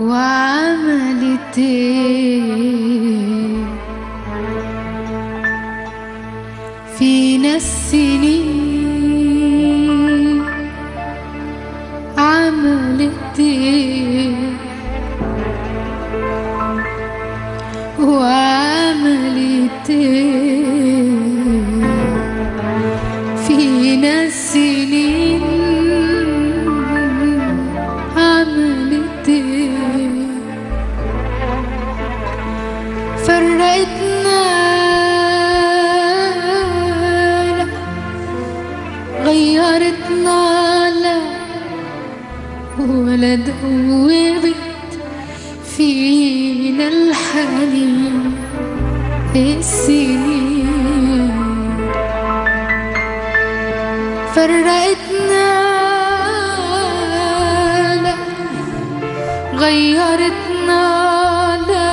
وعملت ايه فينا السنين عملت ايه وعملت ايه فينا السنين عملت ايه فرقتنا لا غيرتنا لا ولا دوبت فينا الحنين السنين فرقتنا لا غيرتنا لا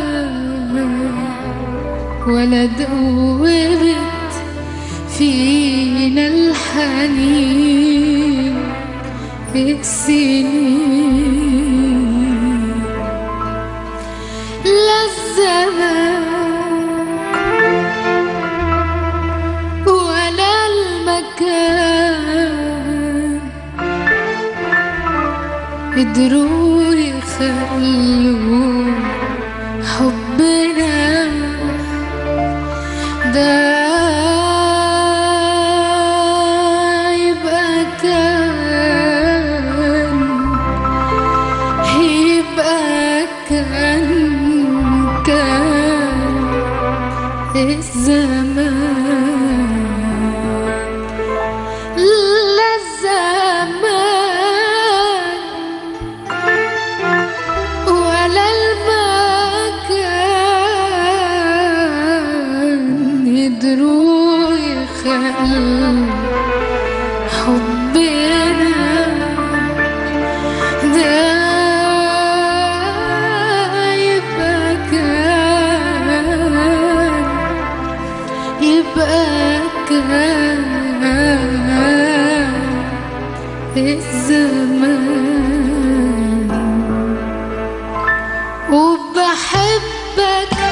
ولا دوبت فينا الحنين السنين لا الزمان ولا المكان قدروا يخلوا حبنا ده يبقى كان يبقى كان كان الزمان لا الزمان ولا المكان يقدروا يخلوا حبنا ده يبقى كان يبقى كان الزمان وبحبك